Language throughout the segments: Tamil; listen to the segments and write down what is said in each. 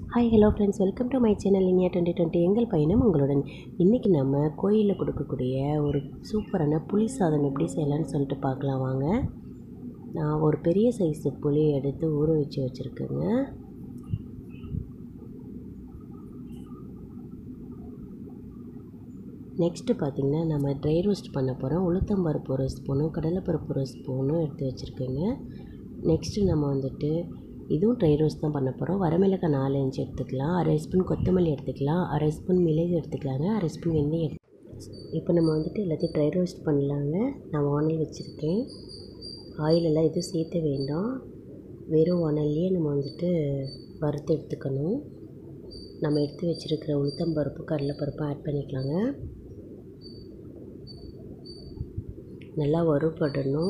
hi hello friends welcome to my channel India twenty twenty எங்கள் பயணம் உங்களுடன் இன்றைக்கி நம்ம கோயிலில் கொடுக்கக்கூடிய ஒரு சூப்பரான புளி சாதம் எப்படி செய்யலாம்னு சொல்லிட்டு பார்க்கலாம் வாங்க நான் ஒரு பெரிய சைஸு புளி எடுத்து ஊற வச்சு வச்சுருக்கேங்க நெக்ஸ்ட்டு பார்த்திங்கன்னா நம்ம ட்ரை ரோஸ்ட் பண்ண போகிறோம் உளுத்தம்பருப்பு ஒரு ஸ்பூனும் கடலைப்பருப்பு ஒரு ஸ்பூனும் எடுத்து வச்சுருக்கேங்க நெக்ஸ்ட்டு நம்ம வந்துட்டு இதுவும் ட்ரை ரோஸ்ட் தான் பண்ண போகிறோம் வரமிளகாய் நாலு இன்ச்சு எடுத்துக்கலாம் அரை ஸ்பூன் கொத்தமல்லி எடுத்துக்கலாம் அரை ஸ்பூன் மிளகு எடுத்துக்கலாங்க அரை ஸ்பூன் வெந்தயம் எடுத்து இப்போ நம்ம வந்துட்டு எல்லாத்தையும் ட்ரை ரோஸ்ட் பண்ணலாங்க நான் வானல் வச்சுருக்கேன் ஆயிலெல்லாம் எதுவும் சேர்த்த வேண்டாம் வெறும் வானல்லையே நம்ம வந்துட்டு வறுத்து எடுத்துக்கணும் நம்ம எடுத்து வச்சுருக்கிற உளுத்தம்பருப்பு கடலைப்பருப்பும் ஆட் பண்ணிக்கலாங்க நல்லா வறுபடணும்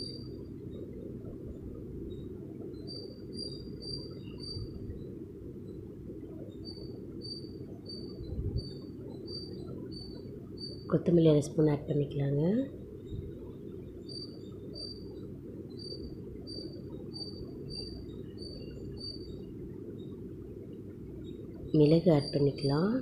கொத்தமல்லி அரை ஸ்பூன் ஆட் பண்ணிக்கலாங்க மிளகு ஆட் பண்ணிக்கலாம்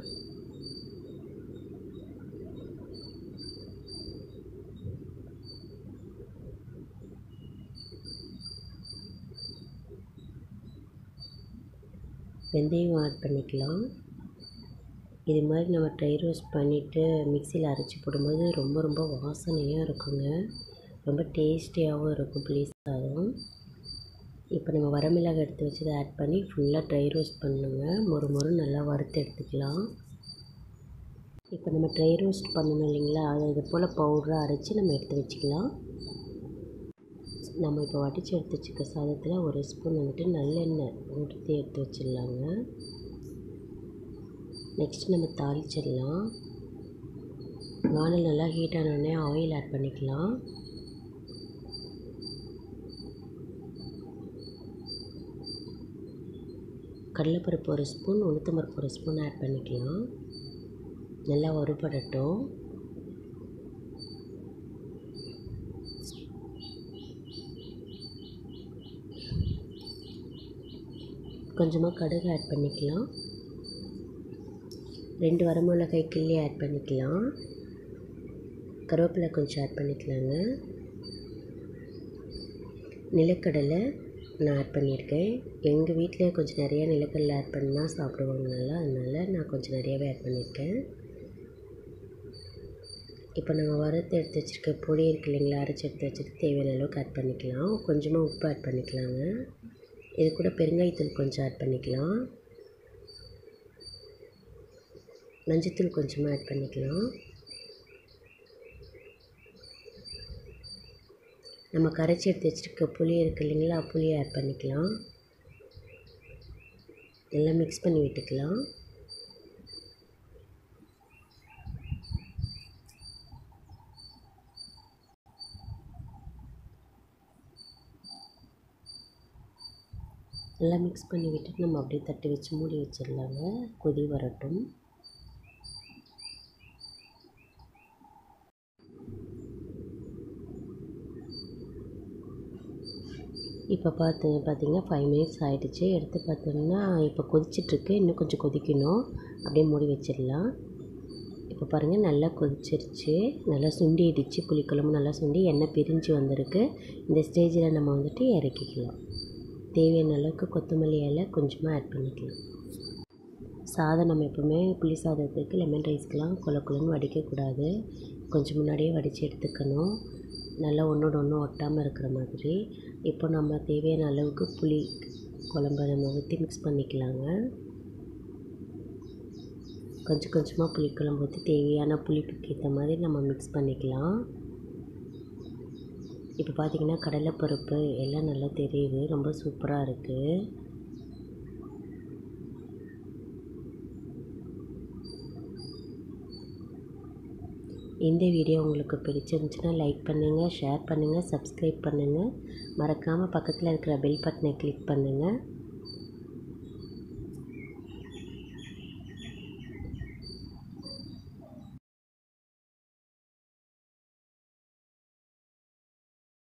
வெந்தயம் ஆட் பண்ணிக்கலாம் இது மாதிரி நம்ம ட்ரை ரோஸ்ட் பண்ணிவிட்டு மிக்சியில் அரைச்சி போடும்போது ரொம்ப ரொம்ப வாசனையாக இருக்குங்க ரொம்ப டேஸ்டியாகவும் இருக்கும் புளி சாதம் இப்போ நம்ம வரமிளகாய் எடுத்து வச்சதை ஆட் பண்ணி ஃபுல்லாக ட்ரை ரோஸ்ட் பண்ணுங்க மொறு மொறு நல்லா வறுத்து எடுத்துக்கலாம் இப்போ நம்ம ட்ரை ரோஸ்ட் பண்ணணும் இல்லைங்களா அதை இது போல் பவுடராக அரைச்சி நம்ம எடுத்து வச்சுக்கலாம் நம்ம இப்போ வடித்து எடுத்து வச்சுக்க சாதத்தில் ஒரு ஸ்பூன் வந்துட்டு நல்லெண்ணெய் ஊற்றி எடுத்து வச்சிடலாங்க நெக்ஸ்ட் நம்ம தாளிச்சிடலாம் வானல் நல்லா ஹீட் ஆனோடனே ஆயில் ஆட் பண்ணிக்கலாம் கடலைப்பருப்பு ஒரு ஸ்பூன் உளுத்தம்பருப்பு ஒரு ஸ்பூன் ஆட் பண்ணிக்கலாம் நல்லா வறுபடட்டும் கொஞ்சமாக கடுகு ஆட் பண்ணிக்கலாம் ரெண்டு வரமிளகாய் கிள்ளி ஆட் பண்ணிக்கலாம் கருவேப்பிலை கொஞ்சம் ஆட் பண்ணிக்கலாங்க நிலக்கடலை நான் ஆட் பண்ணியிருக்கேன் எங்கள் வீட்டில் கொஞ்சம் நிறையா நிலக்கடலை ஆட் பண்ணால் சாப்பிடுவாங்க நல்லா அதனால் நான் கொஞ்சம் நிறையாவே ஆட் பண்ணியிருக்கேன் இப்போ நம்ம வறுத்து எடுத்து வச்சுருக்க பொடி இருக்கு இல்லைங்களா அரைச்சி எடுத்து வச்சுட்டு தேவையான அளவுக்கு ஆட் பண்ணிக்கலாம் கொஞ்சமாக உப்பு ஆட் பண்ணிக்கலாங்க இது கூட பெருங்காயத்தூள் கொஞ்சம் ஆட் பண்ணிக்கலாம் மஞ்சத்தூள் கொஞ்சமாக ஆட் பண்ணிக்கலாம் நம்ம கரைச்சி எடுத்து வச்சுருக்க புளி இருக்குது இல்லைங்களா புளியை ஆட் பண்ணிக்கலாம் நல்லா மிக்ஸ் பண்ணி விட்டுக்கலாம் நல்லா மிக்ஸ் பண்ணி விட்டுட்டு நம்ம அப்படியே தட்டி வச்சு மூடி வச்சிடலாங்க கொதி வரட்டும் இப்போ பார்த்து பார்த்திங்கன்னா ஃபைவ் மினிட்ஸ் ஆகிடுச்சு எடுத்து பார்த்தோம்னா இப்போ கொதிச்சிட்ருக்கு இன்னும் கொஞ்சம் கொதிக்கணும் அப்படியே மூடி வச்சிடலாம் இப்போ பாருங்கள் நல்லா கொதிச்சிருச்சு நல்லா சுண்டிடுச்சு புளிக்குழம்பு நல்லா சுண்டி எண்ணெய் பிரிஞ்சு வந்திருக்கு இந்த ஸ்டேஜில் நம்ம வந்துட்டு இறக்கிக்கலாம் தேவையான அளவுக்கு கொத்தமல்லி இலை கொஞ்சமாக ஆட் பண்ணிக்கலாம் சாதம் நம்ம எப்போவுமே புளி சாதத்துக்கு லெமன் ரைஸ்க்கெலாம் கொல கொலன்னு வடிக்கக்கூடாது கொஞ்சம் முன்னாடியே வடித்து எடுத்துக்கணும் நல்லா ஒன்றோட ஒன்று ஒட்டாமல் இருக்கிற மாதிரி இப்போ நம்ம தேவையான அளவுக்கு புளி குழம்ப நம்ம ஊற்றி மிக்ஸ் பண்ணிக்கலாங்க கொஞ்சம் கொஞ்சமாக புளிக்குழம்பு ஊற்றி தேவையான புளிப்புக்கு ஏற்ற மாதிரி நம்ம மிக்ஸ் பண்ணிக்கலாம் இப்போ பார்த்திங்கன்னா கடலைப்பருப்பு எல்லாம் நல்லா தெரியுது ரொம்ப சூப்பராக இருக்குது இந்த வீடியோ உங்களுக்கு பிடிச்சிருந்துச்சுன்னா லைக் பண்ணுங்கள் ஷேர் பண்ணுங்கள் சப்ஸ்கிரைப் பண்ணுங்கள் மறக்காமல் பக்கத்தில் இருக்கிற பெல் பட்டனை கிளிக் பண்ணுங்கள்